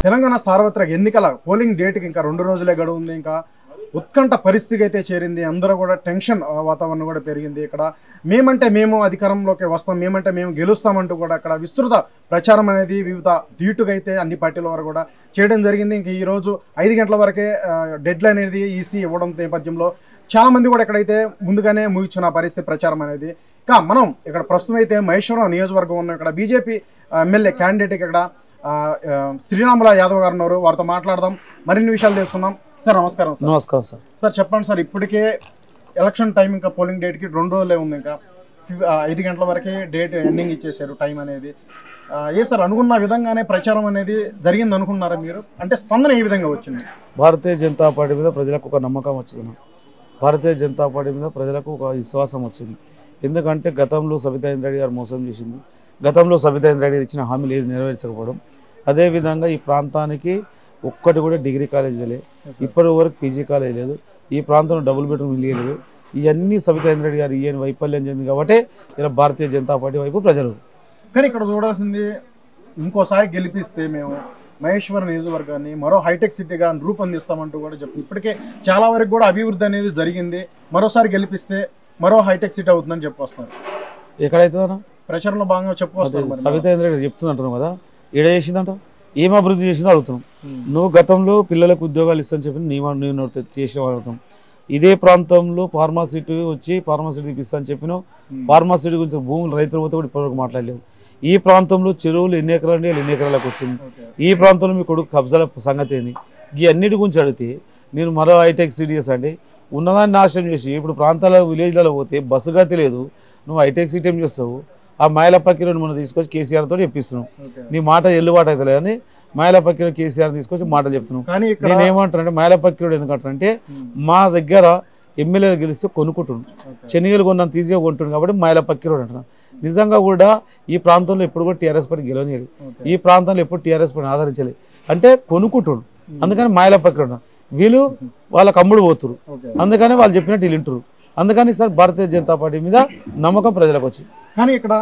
తెలంగాణ సార్వత్రిక ఎన్నికల పోలింగ్ డేట్కి ఇంకా రెండు రోజులే గడువు ఉంది ఇంకా ఉత్కంఠ పరిస్థితి అయితే చేరింది అందరూ కూడా టెన్షన్ ఆ, వాతావరణం కూడా పెరిగింది ఇక్కడ మేమంటే మేము అధికారంలోకి వస్తాం మేమంటే మేము గెలుస్తామంటూ కూడా అక్కడ విస్తృత ప్రచారం అనేది వివిధ ధీటుగా అయితే అన్ని పార్టీల వారు కూడా చేయడం జరిగింది ఇంక ఈ రోజు ఐదు గంటల వరకే డెడ్ లైన్ అనేది ఈసీ ఇవ్వడం నేపథ్యంలో చాలా మంది కూడా ఇక్కడైతే ముందుగానే ముగిచిన పరిస్థితి ప్రచారం అనేది ఇంకా మనం ఇక్కడ ప్రస్తుతం అయితే మహేశ్వరం నియోజకవర్గం ఉన్న ఇక్కడ బీజేపీ ఎమ్మెల్యే క్యాండిడేట్ ఇక్కడ ఆ, ఆ, శ్రీరాముల యాదవ్ గారు ఉన్నారు వారితో మాట్లాడదాం మరిన్ని విషయాలు తెలుసుకుందాం సార్ నమస్కారం సార్ నమస్కారం సార్ సార్ చెప్పండి సార్ ఇప్పటికే ఎలక్షన్ టైం ఇంకా పోలింగ్ డేట్కి రెండు రోజులే ఉంది ఇంకా ఫిఫ్- ఆ, ఐదు గంటల వరకే డేట్ ఎండింగ్ ఇచ్చేసారు టైం అనేది ఆ, ఏ సార్ అనుకున్న విధంగానే ప్రచారం అనేది జరిగింది అనుకున్నారా మీరు అంటే స్పందన ఏ విధంగా వచ్చింది భారతీయ జనతా పార్టీ మీద ప్రజలకు ఒక నమ్మకం వచ్చింది భారతీయ జనతా పార్టీ మీద ప్రజలకు ఒక విశ్వాసం వచ్చింది ఎందుకంటే గతంలో సబితాయింద్ర రెడ్డి గారు మోసం చేసింది గతంలో సబితాయింద్ర రెడ్డి గారు ఇచ్చిన హామీలు ఏది నెరవేర్చకపోవడం అదేవిధంగా ఈ ప్రాంతానికి ఒక్కటి కూడా డిగ్రీ కాలేజ్ లేదు ఇప్పటి వరకు పీజీ కాలేజ్ లేదు ఈ ప్రాంతంలో డబుల్ బెడ్రూమ్ ఇల్లు లేదు ఇవన్నీ సబితాయింద్ర రెడ్డి గారు ఈయన వైఫల్యం చెందింది కాబట్టి ఇలా భారతీయ జనతా పార్టీ వైపు ప్రజలు కానీ ఇక్కడ చూడాల్సింది ఇంకోసారి గెలిపిస్తే మేము మహేశ్వరం నియోజకవర్గాన్ని మరో హైటెక్ సిటీగా రూపొందిస్తామంటూ కూడా చెప్తుంది ఇప్పటికే చాలా వరకు కూడా అభివృద్ధి అనేది జరిగింది మరోసారి గెలిపిస్తే మరో హైటెక్ సిటీ అవుతుందని చెప్పొస్తున్నారు ఎక్కడైతుందన్నా ప్రచారంలో భాగంగా చెప్పుకొస్తారు మరి సవితేంద్ర రెడ్డి చెప్తుంది అంటున్నావు కదా ఈడ చేసిందంట ఏం అభివృద్ధి చేసిందో అడుగుతున్నాం ఉమ్. నువ్వు గతంలో పిల్లలకు ఉద్యోగాలు ఇస్తాను చెప్పి నీ వా- నువ్వు నోటి చేసిన అడుగుతాం ఇదే ప్రాంతంలో ఫార్మాసిటీ వచ్చి ఫార్మాసిటీ ఇప్పిస్తాను చెప్పినావు ఉమ్. ఫార్మాసిటీ గురించి భూములు రైతుల పోతే కూడా ఇప్పటివరకు మాట్లాడలేవు ఈ ప్రాంతంలో చెరువులు ఎన్ని ఎకరాలు ఉన్నాయి ఎన్ని ఎకరాలకు వచ్చింది ఓకే. ఈ ప్రాంతంలో మీ కొడుకు కబ్జాల సంగతి ఏంది ఈ అన్నిటి గురించి అడిగితే నేను మరో హైటెక్ సిటీస్ అండి ఉన్నదాన్ని నాశనం చేసి ఇప్పుడు ప్రాంతాల విలేజ్లలో పోతే బస్సు గతి లేదు నువ్వు హైటెక్ సిటీ ఏం చేస్తావు ఆ మాయల పక్కిలో మనం తీసుకొచ్చి కేసీఆర్ తోటి చెప్పిస్తున్నావు ఓకే. నీ మాట ఎల్లుబాటు అవుతలే అని మాయల పక్కిలో కేసీఆర్ తీసుకొచ్చి మాటలు చెప్తున్నావు కానీ ఇక్కడ నేను ఏమంటానంటే మాయల పక్కిలో ఎందుకంటానంటే ఉమ్. మా దగ్గర ఎమ్మెల్యేలు గెలిస్తే కొనుక్కుంటుండు ఓకే. శనిగలు కొన్నాను తీసిగా కొంటుండు కాబట్టి మాయల పక్కిలో అంటున్నాను నిజంగా కూడా ఈ ప్రాంతంలో ఎప్పుడు కూడా టీఆర్ఎస్ పార్టీ గెలవనియలేదు ఓకే. ఈ ప్రాంతంలో ఎప్పుడు టీఆర్ఎస్ పార్టీ ఆదరించలేదు అంటే కొనుక్కుంటుండు అందుకని మాయల పక్కన ఉన్నారు వీళ్ళు వాళ్ళకి అమ్ముడు పోతురు ఓకే. అందుకని వాళ్ళు చెప్పినట్టు వీళ్ళు వింటారు అందుకని సార్ భారతీయ జనతా పార్టీ మీద నమ్మకం ప్రజలకు వచ్చింది కానీ ఇక్కడ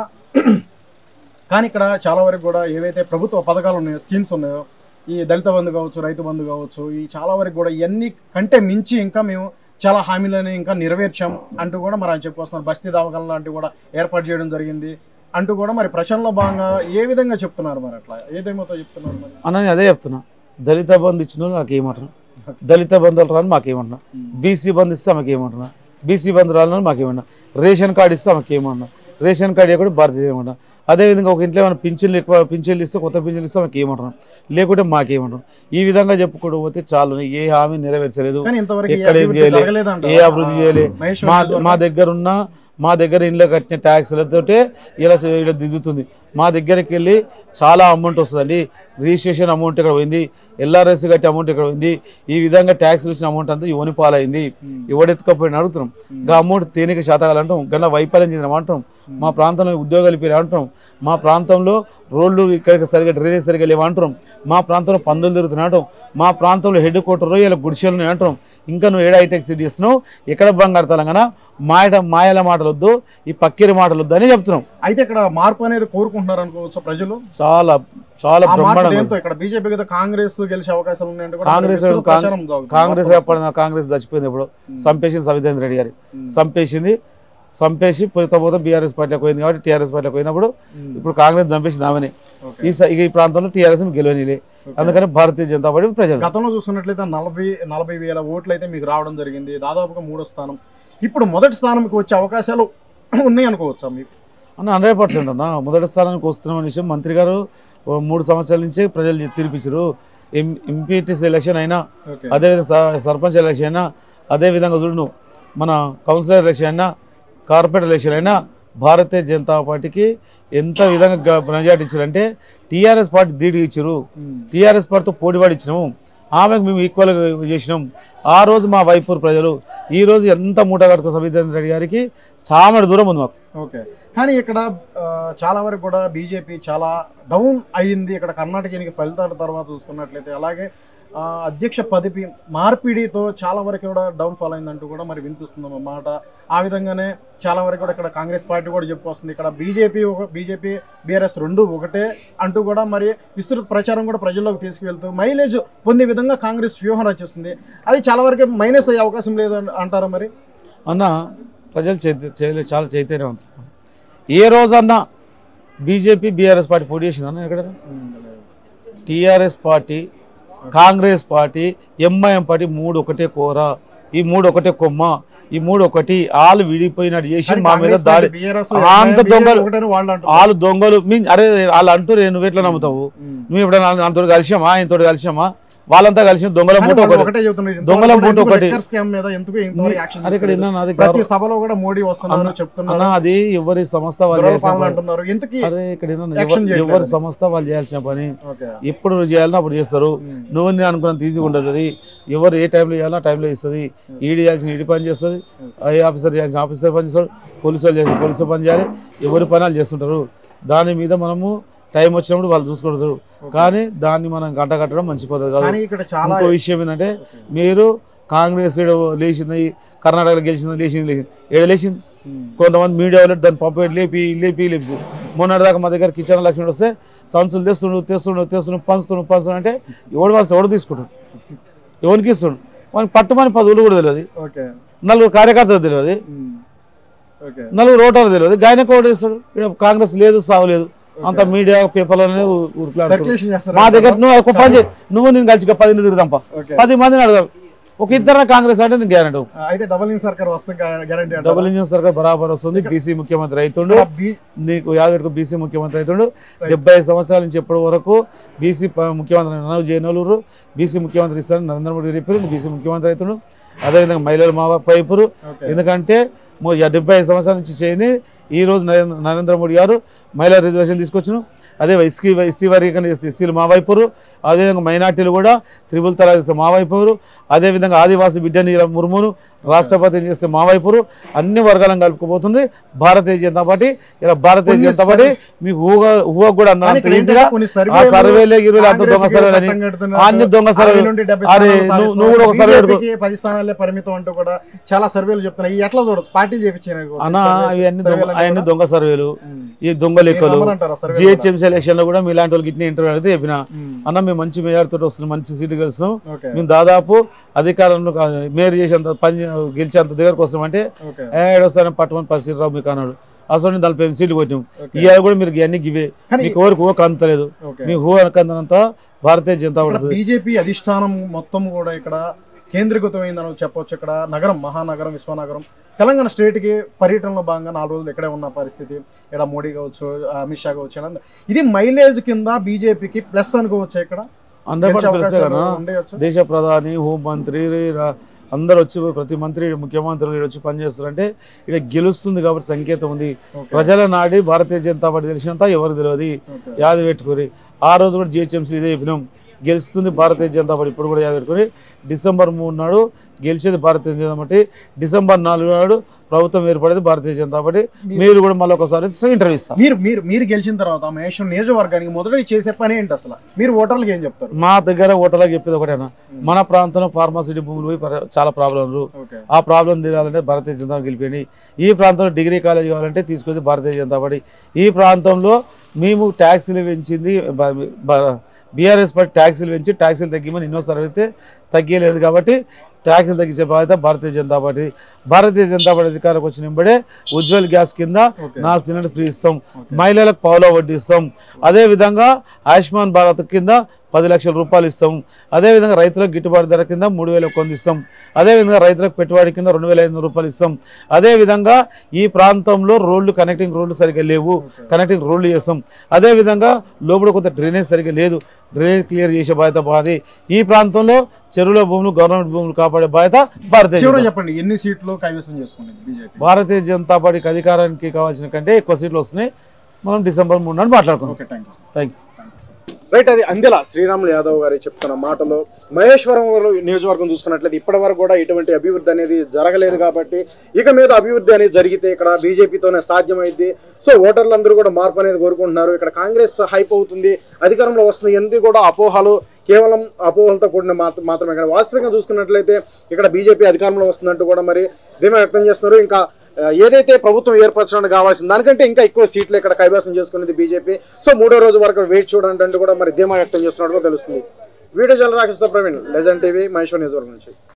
కానీ ఇక్కడ చాలా వరకు కూడా ఏవైతే ప్రభుత్వ పథకాలు ఉన్నాయో స్కీమ్స్ ఉన్నాయో ఈ దళిత బంధు కావచ్చు రైతు బంధు కావచ్చు ఈ చాలా వరకు కూడా ఇవన్నీ కంటే మించి ఇంకా మేము చాలా హామీలను ఇంకా నెరవేర్చాం అంటూ కూడా మరి ఆయన చెప్పుకొస్తున్నారు బస్తీ దవాఖాన లాంటివి కూడా ఏర్పాటు చేయడం జరిగింది అంటూ కూడా మరి ప్రచారంలో భాగంగా ఏ విధంగా చెప్తున్నారు మరి అట్లా ఏదేమోతో చెప్తున్నారు మరి అన్న నేను అదే చెప్తున్నా దళిత బంధు ఇచ్చిన వాళ్ళు నాకు ఏమంటున్నా దళిత బంధువులు రాని మాకేమంటున్నా బీసీ బంధు ఇస్తే మాకు ఏమంటున్నా బీసీ బంధు రాలని మాకేమన్నా రేషన్ కార్డు ఇస్తే మాకు ఏమన్నా రేషన్ కార్డు కూడా భారతీయ ఏమన్నా అదేవిధంగా ఒక ఇంట్లో ఏమైనా పింఛన్లు ఎక్కువ పింఛన్లు ఇస్తే కొత్త పింఛన్లు ఇస్తే మాకు ఏమంటున్నాం లేకుంటే మాకేమంటున్నాం ఈ విధంగా చెప్పుకుంటూ పోతే చాలు ఏ హామీ నెరవేర్చలేదు కానీ ఇంతవరకు ఏ ఎక్కడ ఏం అభివృద్ధి చేయలే. జరగలేదంటారా? ఏ అభివృద్ధి చేయలే మహేష్ మా వర్గం మా దగ్గర ఉన్న మా దగ్గర ఇంట్లో కట్టిన ట్యాక్స్లతోటే ఇలా ఇలా దిద్దుతుంది మా దగ్గరికి వెళ్ళి చాలా అమౌంట్ వస్తుందండి రిజిస్ట్రేషన్ అమౌంట్ ఇక్కడ పోయింది ఎల్ఆర్ఎస్ కట్టే అమౌంట్ ఇక్కడ పోయింది ఈ విధంగా ట్యాక్స్ ఇచ్చిన అమౌంట్ అంతా యువని పాలైంది ఉమ్. ఎవడెత్తుకపోయిన అడుగుతున్నాం ఇంకా అమౌంట్ తేనిక శాతకాలంటాం గన్న వైఫల్యం చెందిన అంటాం మా ప్రాంతంలో ఉద్యోగాలు పేరు అంటాం మా ప్రాంతంలో రోడ్లు ఇక్కడ సరిగా డ్రైనేజ్ సరిగా లేవు అంటున్నాం మా ప్రాంతంలో పందులు తిరుగుతున్నాయి అంటాం మా ప్రాంతంలో హెడ్ క్వార్టర్ ఇలా గుడిసెలు ఉన్నాయి అంటున్నాం ఇంకా నువ్వు ఏడా హైటెక్ సిటీ ఇస్తున్నావు ఎక్కడ బంగారు తెలంగాణ మాయ మాయల మాటలు వద్దు ఈ పక్కిరి మాటలు వద్దు అని చెప్తున్నాం అయితే ఇక్కడ మార్పు అనేది కోరుకుంటున్నారు అనుకోవచ్చు ప్రజలు చాలా చాలా ఆ మార్పు బ్రహ్మాండంగా దేంతో ఇక్కడ బీజేపీ కదా కాంగ్రెస్ గెలిచే అవకాశాలు ఉన్నాయంటే కూడా కాంగ్రెస్ విస్తృత కాంగ్- ప్రచారం జరుగుతుంది. కాంగ్రెస్ మార్పు ఎప్పుడైనా కాంగ్రెస్ చచ్చిపోయింది ఇప్పుడు సంపేసింది సవితేంద్ర రెడ్డి గారి ఉమ్. సంపేసింది సంపేసి పోతే పోతే బీఆర్ఎస్ పార్టీలోకి పోయింది కాబట్టి టీఆర్ఎస్ పార్టీలోకి పోయినప్పుడు ఉమ్. ఇప్పుడు కాంగ్రెస్ చంపేసింది ఆమెనే ఓకే. ఈ స- ఇక ఈ ప్రాంతంలో టీఆర్ఎస్ గెలవనిలే ఓకే. అందుకని భారతీయ జనతా పార్టీ ప్రజలు గతంలో చూసుకున్నట్లయితే నలభై నలభై వేల ఓట్లు అయితే మీకు రావడం జరిగింది దాదాపుగా మూడో స్థానం ఇప్పుడు మొదటి స్థానంకి వచ్చే అవకాశాలు ఉన్నాయి అనుకోవచ్చా మీకు అన్న హండ్రెడ్ పర్సెంట్ అన్న మొదటి స్థానానికి వస్తున్న విషయం మంత్రి గారు ఓ మూడు సంవత్సరాల నుంచి ప్రజలు తీర్పిచ్చారు ఎం ఎంపీటీసీ ఎలక్షన్ అయినా ఓకే అదేవిధంగా స- సర్పంచ్ ఎలక్షన్ అయినా అదేవిధంగా చూడు మన కౌన్సిలర్ ఎలక్షన్ అయినా కార్పొరేట్ ఎలక్షన్ అయినా భారతీయ జనతా పార్టీకి ఎంత విధంగా మెజార్టీ ఇచ్చారంటే టీఆర్ఎస్ పార్టీ ధీటుగా ఇచ్చారు ఉమ్. టీఆర్ఎస్ పార్టీతో పోటీపడి ఇచ్చినాము ఆమెకు మేము ఈక్వల్గా చేసినాం ఆ రోజు మా వైపూర్ ప్రజలు ఈ రోజు ఎంత మూట కట్టుకున్న సబితేంద్ర రెడ్డి గారికి చామడి దూరం ఉంది మాకు ఓకే కానీ ఇక్కడ ఆ, చాలా వరకు కూడా బీజేపీ చాలా డౌన్ అయ్యింది ఇక్కడ కర్ణాటక ఎన్నిక ఫలితాల తర్వాత చూసుకున్నట్లయితే అలాగే ఆ, అధ్యక్ష పదవి మార్పిడితో చాలా వరకు కూడా డౌన్ ఫాల్ అయిందంటూ కూడా మరి వినిపిస్తుంది అన్నమాట ఆ విధంగానే చాలా వరకు కూడా ఇక్కడ కాంగ్రెస్ పార్టీ కూడా చెప్పుకొస్తుంది ఇక్కడ బీజేపీ బీజేపీ బీఆర్ఎస్ రెండు ఒకటే అంటూ కూడా మరి విస్తృత ప్రచారం కూడా ప్రజల్లోకి తీసుకువెళ్తూ మైలేజ్ పొందే విధంగా కాంగ్రెస్ వ్యూహం రచిస్తుంది అది చాలా వరకు మైనస్ అయ్యే అవకాశం లేదు అన్- అంటారా మరి అన్న ప్రజలు చైత చైతన్య- చాలా చైతన్యవంతులు ఏ రోజన్నా బీజేపీ బీఆర్ఎస్ పార్టీ పోటీ చేసిందన్న ఎక్కడ TRS party Congress party MIM party మూడు ఒకటే కూర ఈ మూడు ఒకటే కొమ్మ ఈ మూడు ఒకటి వాళ్ళు విడిపోయినట్టు చేసి మా మీద దాడి అంత దొంగలు- వాళ్ళు అంటారు వాళ్ళు దొంగలు మీ అరే వాళ్ళు అంటూ నువ్వు ఎట్లా నమ్ముతావు నువ్వు ఎప్పుడైనా అంతతో కలిసామా ఆయనతో కలిసామా వాళ్ళంతా కలిసి దొంగల కానీ మూట వాళ్ళు ఒకటి ఒకటే చెబుతున్నారు. దొంగల ఇంతవరకు మూట ఎందుకు ఒకటి. liquor scam మీద ఎందుకు ఇంతవరకు యాక్షన్ అరే ఇక్కడ తీసుకోలేదు? విన్నా నాది ప్రతి గౌరవ- సభలో కూడా మోడీ వస్తున్నారు అన్న చెప్తున్నారు అది ఎవరి సంస్థ వాళ్ళు దురపాలన చేయాల్సిన పని. అంటున్నారు ఎందుకు అరే ఇక్కడ విన్నా, Action ఎవరి- చేయట్లేదు ఎవరి అది. సంస్థ వాళ్ళు చేయాల్సిన పని ఓకే ఎప్పుడు చేయాలన్నా అప్పుడు చేస్తారు నువ్వు నేను అనుకున్నంత ఈజీగా ఉండదు అది ఎవరు ఏ టైంలో చేయాలో ఆ టైంలో ఇస్తుంది ఈడీ చేయాల్సిన ఈడీ పని చేస్తుంది ఐ ఆఫీసర్ చేయాల్సిన ఆఫీసర్ పని చేస్తాడు పోలీసు వాళ్ళు చేయాల్సిన పోలీసు పని చేయాలి ఎవరి పని వాళ్ళు చేస్తుంటారు దాని మీద మనము టైం వచ్చినప్పుడు వాళ్ళు చూసుకుంటారు కానీ దాన్ని మనం గంట కట్టడం మంచి పద్ధతి కాదు కానీ ఇక్కడ చాలా ఇంకో విషయం ఏంటంటే మీరు కాంగ్రెస్ ఈడ లేచింది కర్ణాటకలో గెలిచింది లేచింది లేచింది ఏడ లేచింది ఉమ్. కొంతమంది మీడియా వాళ్ళు దాన్ని పంపి లేపి లేపి లేపి మొన్నటిదాకా మా దగ్గర కిచెన్ లక్ష్మి వస్తే సంచులు తెస్తుండు తెస్తుండు తెస్తుండు పంచుతుండు పంచుతుండు అంటే ఎవడు వాళ్ళు ఎవడు తీసుకుంటాడు ఎవరికి ఇస్తుండు మనకి పట్టుమని పదువులు కూడా తెలియదు ఓకే నలుగురు కార్యకర్తలు తెలియదు ఉమ్. ఓకే నలుగురు ఓటర్లు తెలియదు గాయన కూడా ఇస్తాడు ఇక్కడ కాంగ్రెస్ లేదు సాగు లేదు అంత మీడియా పేపర్లోనే ఊరుకులాడుతారు సర్క్యులేషన్ చేస్తారు మా దగ్గర నువ్వు ఒక పని చేయి నువ్వు నేను కలిసి పది మంది తిరుగుదాంపా ఓకే పది మందిని అడగాలి ఒక ఇద్దరు కాంగ్రెస్ అంటే నేను గ్యారెంటీ అయితే డబుల్ ఇన్ సర్కార్ వస్తుంది గ్యారంటీ డబుల్ ఇంజిన్ సర్కార్ బరాబర్ వస్తుంది బీసీ ముఖ్యమంత్రి అవుతుండు నీకు యాదగిరికి బీసీ ముఖ్యమంత్రి అవుతుండు డెబ్బై ఐదు సంవత్సరాల నుంచి ఎప్పటి వరకు బీసీ ప- ముఖ్యమంత్రి నన్ను జయనలూరు బీసీ ముఖ్యమంత్రి ఇస్తాను నరేంద్ర మోడీ చెప్పారు బీసీ ముఖ్యమంత్రి అవుతుండు అదేవిధంగా మహిళలు మా వైపురు ఓకే ఎందుకంటే మొ- యా- డెబ్బై ఐదు సంవత్సరాల నుంచి చేయని ఈ రోజు నరేంద్ర నరేంద్ర మోడీ గారు మహిళా రిజర్వేషన్ తీసుకొచ్చిన అదే ఎస్సీ ఎస్సీ వర్గీకరణ చేస్తే ఎస్సీలు మా వైపురు అదేవిధంగా మైనార్టీలు కూడా త్రిబుల్ తలాక్ చేస్తే మా వైపురు అదేవిధంగా ఆదివాసీ బిడ్డని ముర్మును రాష్ట్రపతి చేస్తే మా వైపురు అన్ని వర్గాలను కలుపుకోబోతుంది భారతీయ జనతా పార్టీ ఇలా భారతీయ కొన్ని జనతా పార్టీ మీకు ఊహ ఊహ కూడా కానీ అంత ఇక్కడ ఈజీగా కొన్ని ఆ సర్వేలు సర్వేలే గిరువులు అంత దొంగ కాంగ్రెస్కి సర్వేలు అని పట్టం కడుతున్నారు. అన్ని దొంగ అరవై సర్వేలు నుండి డెబ్బై అరే స్థానాలు నువ్వు సాధిస్తున్నారు. నువ్వు కూడా ఒక సర్వే పెట్టుకో. BJP కి పది స్థానాలే పరిమితం అంటూ కూడా చాలా సర్వేలు చెప్తున్నాయి ఇవి ఎట్లా చూడొచ్చు పార్టీ చేయించారు అన్న అవన్నీ దొంగ అవన్నీ దొంగ సర్వేలు ఈ దొంగ లెక్కలు జిహెచ్ఎం జిహెచ్ఎంసీ ఎలక్షన్ లో కూడా మీలాంటి వాళ్ళకి ఇట్లా ఇంటర్వ్యూ అడిగితే చెప్పిన అన్న మేము మంచి మేయర్ తోటి వస్తున్నాం మంచి సీటు గెలుస్తున్నాం ఓకే మేము దాదాపు అధికారంలో కా- మేయర్ చేసేంత పని గెలిచేంత దగ్గరకు వస్తామంటే ఓకే ఏడొస్తానని పట్టమని పరిస్థితి రావు మీకు అన్నాడు అసలు నలభై ఐదు సీట్లు కొట్టాం ఓకే. ఇవాళ కూడా మీరు ఇవన్నీ గివే కానీ మీకు ఎవరికి ఊహ అంతలేదు ఓకే మీ ఊహ కందనంత భారతీయ జనతా పార్టీ బీజేపీ అధిష్టానం మొత్తం కూడా ఇక్కడ కేంద్రీకృతమైందని చెప్పొచ్చు ఇక్కడ నగరం మహానగరం విశ్వనగరం తెలంగాణ స్టేట్ కి పర్యటనలో భాగంగా నాలుగు రోజులు ఇక్కడే ఉన్న పరిస్థితి ఇక్కడ మోడీ కావచ్చు అమిత్ షా కావచ్చు ఇలా ఇది మైలేజ్ కింద బీజేపీకి ప్లస్ అనుకోవచ్చు ఇక్కడ హండ్రెడ్ గెలిచే పర్సెంట్ అవకాశాలు కదా ఉండవచ్చు దేశ ప్రధాని హోంమంత్రి రా- అందరు వచ్చి ప్రతి మంత్రి ముఖ్యమంత్రులు ఈడ వచ్చి పనిచేస్తారంటే ఇక్కడ గెలుస్తుంది కాబట్టి సంకేతం ఉంది ఓకే. ప్రజల నాడి భారతీయ జనతా పార్టీ తెలిసినంత ఎవరు తెలియదు ఓకే. యాది పెట్టుకుని ఆ రోజు కూడా జిహెచ్ఎంసీ ఇదే చెప్పినాం గెలుస్తుంది భారతీయ జనతా పార్టీ ఇప్పుడు కూడా యాది పెట్టుకుని డిసెంబర్ మూడు నాడు గెలిచేది భారతీయ జనతా పార్టీ డిసెంబర్ నాలుగు నాడు ప్రభుత్వం ఏర్పడేది భారతీయ జనతా పార్టీ మీరు కూడా మళ్ళీ ఒకసారి ఇంటర్వ్యూ ఇస్తారు మీరు మీరు మీరు గెలిచిన తర్వాత మహేశ్వరం నియోజకవర్గానికి మొదట చేసే పని ఏంటి అసలు మీరు ఓటర్లకు ఏం చెప్తారు మా దగ్గర ఓటర్లకు చెప్పేది ఒకటేనా మన ప్రాంతంలో ఫార్మాసిటీ భూములు పోయి పర- చాలా ప్రాబ్లంలు ఓకే ఆ ప్రాబ్లం తీరాలంటే భారతీయ జనతా పార్టీ గెలిపేయండి ఈ ప్రాంతంలో డిగ్రీ కాలేజ్ కావాలంటే తీసుకొచ్చి భారతీయ జనతా పార్టీ ఈ ప్రాంతంలో మేము ట్యాక్సీలు పెంచింది బీఆర్ఎస్ పార్టీ ట్యాక్సీలు పెంచి ట్యాక్సీలు తగ్గిమని ఎన్నోసార్లు అయితే తగ్గలేదు కాబట్టి ట్యాక్సీలు తగ్గించే బాధ్యత భారతీయ జనతా పార్టీ భారతీయ జనతా పార్టీ అధికారంకి వచ్చిన వెంబడే ఉజ్వల్ గ్యాస్ కింద ఓకే. నాలుగు సిలిండర్ ఫ్రీ ఇస్తాం ఓకే. మహిళలకు పావులో వడ్డీ ఇస్తాం అదే విధంగా ఆయుష్మాన్ భారత్ కింద పది లక్షల రూపాయలు ఇస్తాం అదేవిధంగా రైతులకు గిట్టుబాటు ధర కింద మూడు వేల కొంది ఇస్తాం అదేవిధంగా రైతులకు పెట్టుబడి కింద రెండు వేల ఐదు వందల రూపాయలు ఇస్తాం అదేవిధంగా ఈ ప్రాంతంలో రోడ్లు కనెక్టింగ్ రోడ్లు సరిగ్గా లేవు ఓకే. కనెక్టింగ్ రోడ్లు చేస్తాం అదేవిధంగా లోపల కొంత డ్రైనేజ్ సరిగ్గా లేదు డ్రైనేజ్ క్లియర్ చేసే బాధ్యత బాది ఈ ప్రాంతంలో చెరువుల భూములు గవర్నమెంట్ భూములు కాపాడే బాధ్యత భారతీయ చివరి జనతా- చెప్పండి ఎన్ని సీట్లు కైవసం చేసుకుంటుంది బీజేపీ భారతీయ జనతా పార్టీకి అధికారానికి కావాల్సిన కంటే ఎక్కువ సీట్లు వస్తున్నాయి మనం డిసెంబర్ మూడు నాడు మాట్లాడుకుందాం okay thank you thank you right అది అందిల శ్రీరాములు యాదవ్ గారి చెప్తున్న మాటలో మహేశ్వరం నియోజకవర్గం చూసుకున్నట్లయితే ఇప్పటి వరకు కూడా ఇటువంటి అభివృద్ధి అనేది జరగలేదు కాబట్టి ఇక మీద అభివృద్ధి అనేది జరిగితే ఇక్కడ బీజేపీతోనే సాధ్యమైంది సో ఓటర్లందరూ కూడా మార్పు అనేది కోరుకుంటున్నారు ఇక్కడ కాంగ్రెస్ హైప్ అవుతుంది అధికారంలో వస్తుంది ఎందుకు కూడా అపోహలు కేవలం అపోహలతో కూడిన మాత్ర- మాత్రమే కానీ వాస్తవంగా చూసుకున్నట్లయితే ఇక్కడ బీజేపీ అధికారంలో వస్తుందంటూ కూడా మరి ధీమా వ్యక్తం చేస్తున్నారు ఇంకా ఆ, ఏదైతే ప్రభుత్వం ఏర్పరచడానికి కావాల్సింది దానికంటే ఇంకా ఎక్కువ సీట్లు ఇక్కడ కైవసం చేసుకునేది బీజేపీ సో మూడో రోజు వరకు వెయిట్ చూడండి అంటూ కూడా మరి ధీమా వ్యక్తం చేస్తున్నట్టుగా తెలుస్తుంది వీడియో జల రాకేశ్వర ప్రవీణ్ లెజెండ్ టీవీ మహేశ్వర్ నియోజకవర్గం నుంచి